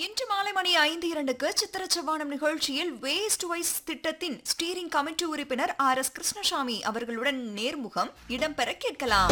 இன்று மாலை மணி ஐந்து இரண்டுக்கு சித்திரச்சவானம் நிகழ்ச்சியில் வேஸ்ட் வைஸ் திட்டத்தின் ஸ்டீரிங் கமிட்டி உறுப்பினர் ஆர் எஸ் கிருஷ்ணசாமி அவர்களுடன் நேர்முகம் இடம்பெற கேட்கலாம்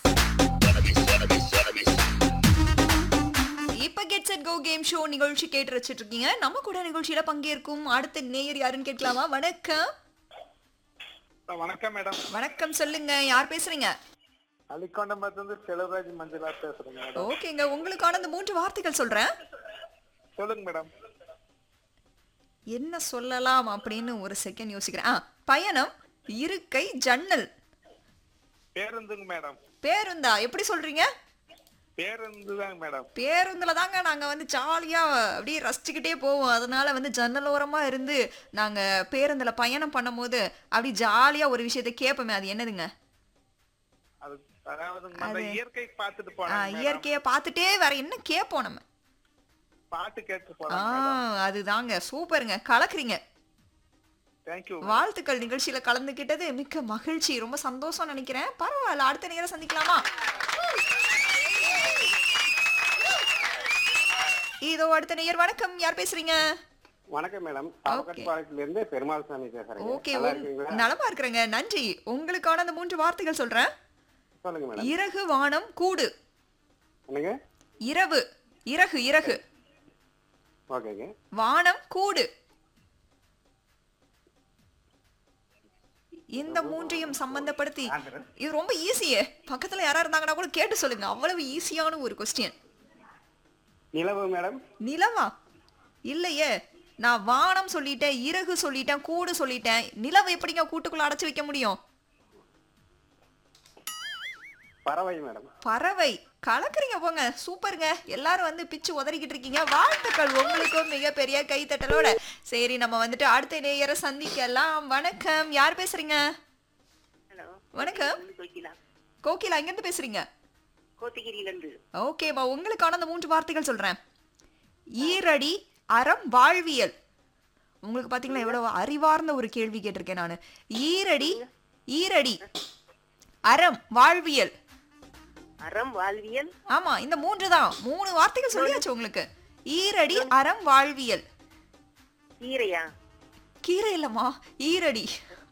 இப்ப get set go game show நிகழ்ச்சி கேட்டு வச்சிட்டு இருக்கீங்க நம்ம கூட நிகழ்ச்சியில பங்கேற்கும் அடுத்த நேயர் யாருன்னு கேட்கலாமா வணக்கம் வணக்கம் மேடம் வணக்கம் சொல்லுங்க யார் பேசுறீங்க அலிக்கொண்டம்பத்திலிருந்து செலவராஜ் மஞ்சளா பேசுறேங்க மேடம் ஓகேங்க உங்களுக்கான இந்த மூன்று வார்த்தைகள் சொல்றேன் சொல்லுங்க மேடம் என்ன சொல்லலாம் அப்படின்னு ஒரு செகண்ட் யோசிக்கிறேன் ஆ பயணம் இருக்கை ஜன்னல் பேருந்துங்க மேடம் பேருந்தா எப்படி சொல்றீங்க பேருந்து தாங்க மேடம் பேருந்துல தாங்க நாங்க வந்து ஜாலியா அப்படியே ரசிச்சுக்கிட்டே போவோம் அதனால வந்து ஜன்னல் ஓரமா இருந்து நாங்க பேருந்துல பயணம் பண்ணும்போது அப்படி ஜாலியா ஒரு விஷயத்தை கேட்போமே அது என்னதுங்க அது அதாவது நம்ம இயற்கை பார்த்துட்டு ஆ, போனோம் மேடம். இயற்கையை பார்த்துட்டே வேற என்ன கேட்போம் நம்ம பாட்டு கேட்டு ஆ போனோம் அதுதாங்க சூப்பருங்க கலக்குறீங்க தேங்க்யூ வாழ்த்துக்கள் நிகழ்ச்சியில கலந்துக்கிட்டது மிக்க மகிழ்ச்சி ரொம்ப சந்தோஷம் நினைக்கிறேன் பரவாயில்ல அடுத்த நேரம் சந்திக்கலாமா இதோ அடுத்த நேயர் வணக்கம் யார் பேசுறீங்க வணக்கம் மேடம் பாவக்கட்பாளையத்துல இருந்து பெருமாள் சாமி பேசுறேன் ஓகே நல்லா இருக்கீங்களா நலமா இருக்கிறேங்க நன்றி உங்களுக்கான அந்த மூன்று வார்த்தைகள் சொல்றேன் சொல்லுங்க மேடம் இறகு வானம் கூடு என்னங்க இரவு இறகு இறகு ஓகேங்க வானம் கூடு இந்த மூன்றையும் சம்பந்தப்படுத்தி இது ரொம்ப ஈஸியே பக்கத்துல யாரா இருந்தாங்கன்னா கூட கேட்டு சொல்லுங்க அவ்வளவு ஈஸியான ஒரு கொஸ்டின் நிலவு மேடம் நிலவா இல்லையே நான் வானம் சொல்லிட்டேன் இறகு சொல்லிட்டேன் கூடு சொல்லிட்டேன் நிலவு எப்படிங்க கூட்டுக்குள்ள அடைச்சு வைக்க முடியும் பறவை மேடம் பறவை கலக்குறீங்க போங்க சூப்பருங்க எல்லாரும் வந்து பிச்சு உதறிக்கிட்டு இருக்கீங்க வாழ்த்துக்கள் உங்களுக்கும் மிகப்பெரிய கைத்தட்டலோட சரி நம்ம வந்துட்டு அடுத்த நேயரை சந்திக்கலாம் வணக்கம் யார் பேசுறீங்க ஹலோ வணக்கம் கோகிலா கோகிலா எங்க இருந்து பேசுறீங்க கோத்தகிரியில இருந்து ஓகேம்மா உங்களுக்கான அந்த மூன்று வார்த்தைகள் சொல்றேன் ஈரடி அறம் வாழ்வியல் உங்களுக்கு பாத்தீங்களா எவ்வளவு அறிவார்ந்த ஒரு கேள்வி கேட்டிருக்கேன் நான் ஈரடி ஈரடி அறம் வாழ்வியல் அறம் வாழ்வியல் ஆமா இந்த மூன்று தான் மூணு வார்த்தைகள் சொல்லியாச்சு உங்களுக்கு ஈரடி அறம் வாழ்வியல் கீரையா கீரை இல்லம்மா ஈரடி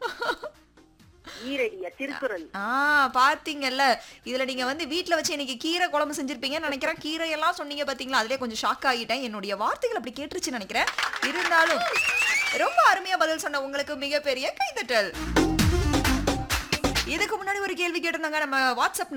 ஈரடியா திருக்குறள் ஆ பாத்தீங்கல்ல இதுல நீங்க வந்து வீட்ல வச்சு இன்னைக்கு கீரை குழம்பு செஞ்சிருப்பீங்கன்னு நினைக்கிறேன் கீரை எல்லாம் சொன்னீங்க பாத்தீங்களா அதுலயே கொஞ்சம் ஷாக் ஆகிட்டேன் என்னுடைய வார்த்தைகள் அப்படி கேட்டுருச்சுன்னு நினைக்கிறேன் இருந்தாலும் ரொம்ப அருமையா பதில் சொன்ன உங்களுக்கு மிகப்பெரிய கைதட்டல் இதுக்கு முன்னாடி ஒரு கேள்வி கேட்டிருந்தாங்க நம்ம வாட்ஸ்அப்